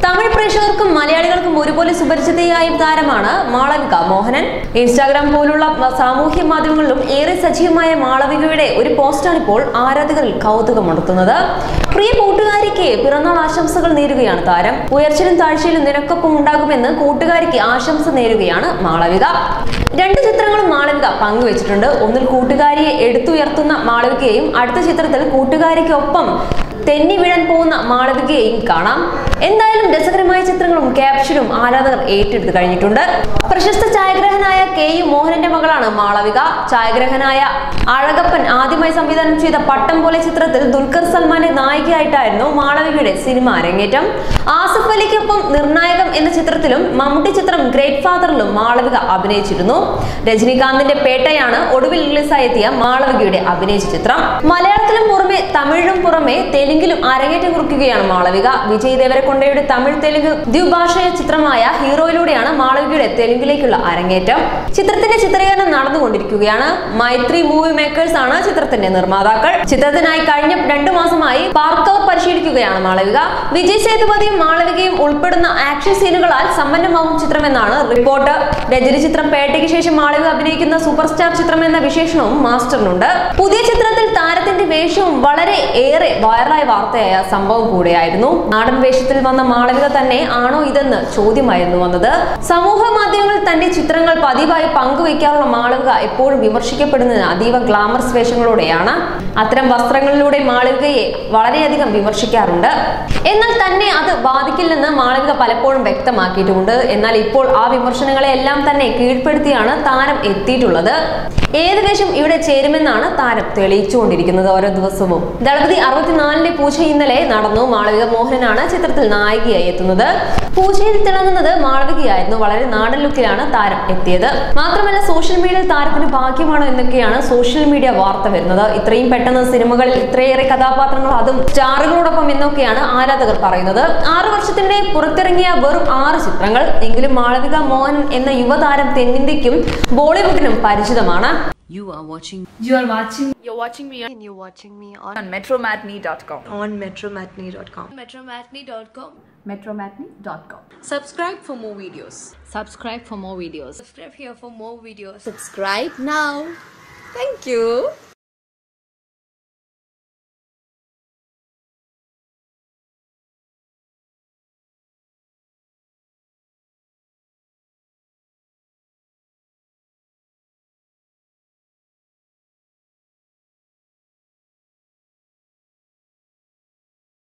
തമിഴ് പ്രേക്ഷകർക്കും മലയാളികൾക്കും ഒരുപോലെ സുപരിചിതയായ താരമാണ് മാളവിക മോഹനൻ ഇൻസ്റ്റാഗ്രാം പോലുള്ള മ- സാമൂഹ്യ മാധ്യമങ്ങളിലും ഏറെ സജീവമായ മാളവികയുടെ ഒരു പോസ്റ്റാണ് ഇപ്പോൾ ആരാധകരിൽ കൗതുകമുണർത്തുന്നത് പ്രിയ കൂട്ടുകാരിക്ക് പിറന്നാൾ ആശംസകൾ നേരുകയാണ് താരം ഉയർച്ചയിലും താഴ്ചയിലും നിനക്കൊപ്പം ഉണ്ടാകുമെന്ന് കൂട്ടുകാരിക്ക് ആശംസ നേരുകയാണ് മാളവിക രണ്ട് ചിത്രങ്ങളും മാളവിക പങ്കുവച്ചിട്ടുണ്ട് ഒന്നിൽ കൂട്ടുകാരിയെ എടുത്തുയർത്തുന്ന മാളവികയെയും അടുത്ത ചിത്രത്തിൽ കൂട്ടുകാരിക്കൊപ്പം തെന്നി വീഴാൻ പോകുന്ന മാളവികയെയും കാണാം എന്തായാലും രസകരമായ ചിത്രങ്ങളും ക്യാപ്ഷനും ആരാധകർ ഏറ്റെടുത്ത് കഴിഞ്ഞിട്ടുണ്ട് പ്രശസ്ത ഛായാഗ്രഹനായ കെ യു മോഹനന്റെ മകളാണ് മാളവിക ഛായാഗ്രഹനായ അഴകപ്പൻ ആദ്യമായി സംവിധാനം ചെയ്ത പട്ടം പോലെ ചിത്രത്തിൽ ദുൽഖർ സൽമാന്റെ നായികയായിട്ടായിരുന്നു മാളവികയുടെ സിനിമ അരങ്ങേറ്റം ആസിഫ് അലിക്കൊപ്പം നിർണായകം എന്ന ചിത്രത്തിലും മമ്മൂട്ടി ചിത്രം ഗ്രേറ്റ് ഫാദറിലും മാളവിക അഭിനയിച്ചിരുന്നു രജനീകാന്തിന്റെ പേട്ടയാണ് ഒടുവിൽ റിലീസായെത്തിയ മാളവികയുടെ അഭിനയിച്ച ചിത്രം മലയാളത്തിലും പുറമെ തമിഴിലും പുറമെ തെലുങ്കിലും അരങ്ങേറ്റം കുറിക്കുകയാണ് മാളവിക വിജയ് ദേവരക്കൊണ്ടയുടെ തമിഴ് തെലുങ്ക് ദ്വിഭാഷയ ചിത്രമായ ഹീറോയിലൂടെയാണ് മാളവികയുടെ തെലുങ്കിലേക്കുള്ള അരങ്ങേറ്റം ചിത്രത്തിന്റെ ചിത്രീകരണം നടന്നുകൊണ്ടിരിക്കുകയാണ് മൈത്രി മൂവി മേക്കേഴ്സ് ആണ് ചിത്രത്തിന്റെ നിർമ്മാതാക്കൾ ചിത്രത്തിനായി കഴിഞ്ഞ രണ്ടു മാസമായി പാർക്കവർ പരിശീലിക്കുകയാണ് മാളവിക വിജയ് സേതുപതിയും മാളവികയും ഉൾപ്പെടുന്ന ആക്ഷൻ സീനുകളാൽ സമ്പന്നമാവും ചിത്രമെന്നാണ് റിപ്പോർട്ട് രജനി ചിത്രം പേട്ടയ്ക്ക് ശേഷം മാളവിക അഭിനയിക്കുന്ന സൂപ്പർ സ്റ്റാർ ചിത്രം എന്ന വിശേഷണവും മാസ്റ്ററിനുണ്ട് പുതിയ ചിത്രത്തിൽ താരത്തിന്റെ വേഷവും വളരെ ഏറെ വൈറലായ വാർത്തയായ സംഭവം കൂടെയായിരുന്നു നാടൻ വേഷത്തിൽ വന്ന മാളവിക തന്നെ ആണോ ഇതെന്ന് ചോദ്യമായിരുന്നു വന്നത് സമൂഹ മാധ്യമങ്ങളിൽ തന്റെ ചിത്രങ്ങൾ പതിവായി പങ്കുവയ്ക്കാറുള്ള മാളവിക എപ്പോഴും വിമർശിക്കപ്പെടുന്നത് അതീവ ഗ്ലാമറസ് വേഷങ്ങളോടെയാണ് അത്തരം വസ്ത്രങ്ങളിലൂടെ മാളവികയെ വളരെയധികം വിമർശിക്കാറുണ്ട് എന്നാൽ തന്നെ അത് ബാധിക്കില്ലെന്ന് മാളവിക പലപ്പോഴും വ്യക്തമാക്കിയിട്ടുമുണ്ട് എന്നാൽ ഇപ്പോൾ ആ വിമർശനങ്ങളെ എല്ലാം തന്നെ കീഴ്പ്പെടുത്തിയാണ് താരം എത്തിയിട്ടുള്ളത് ഏത് വേഷം ഇവിടെ ചേരുമെന്നാണ് താരം തെളിയിച്ചുകൊണ്ടിരിക്കുന്നത് ഓരോ ദിവസവും ദളപതി അറുപത്തിനാലിന്റെ പൂജ ഇന്നലെ നടന്നു മാളവിക മോഹനനാണ് ചിത്രത്തിൽ നായികയായി എത്തുന്നത് പൂജയിൽ തിളങ്ങുന്നത് മാളവികയായിരുന്നു വളരെ നാടൻ ലുക്കിലാണ് താരം എത്തിയത് മാത്രമല്ല സോഷ്യൽ മീഡിയയിൽ താരത്തിന് ഭാഗ്യമാണോ എന്നൊക്കെയാണ് സോഷ്യൽ മീഡിയ വാർത്ത വരുന്നത് ഇത്രയും പെട്ടെന്ന് സിനിമകളിൽ ഇത്രയേറെ കഥാപാത്രങ്ങൾ അതും സ്റ്റാറുകളോടൊപ്പം എന്നൊക്കെയാണ് ആരാധകർ പറയുന്നത് ആറു വർഷത്തിനിടെ പുറത്തിറങ്ങിയ വെറും ആറ് ചിത്രങ്ങൾ എങ്കിലും മാളവിക മോഹൻ എന്ന യുവതാരം തെന്നിന്ത്യക്കും ബോളിവുഡിനും പരിചിതമാണ് You are watching You are watching You're watching me on, and you're watching me on, on metromatney.com. on metromatney.com. metromatney.com. Metromatney.com. subscribe for more videos subscribe for more videos Subscribe here for more videos. Subscribe now. Thank you.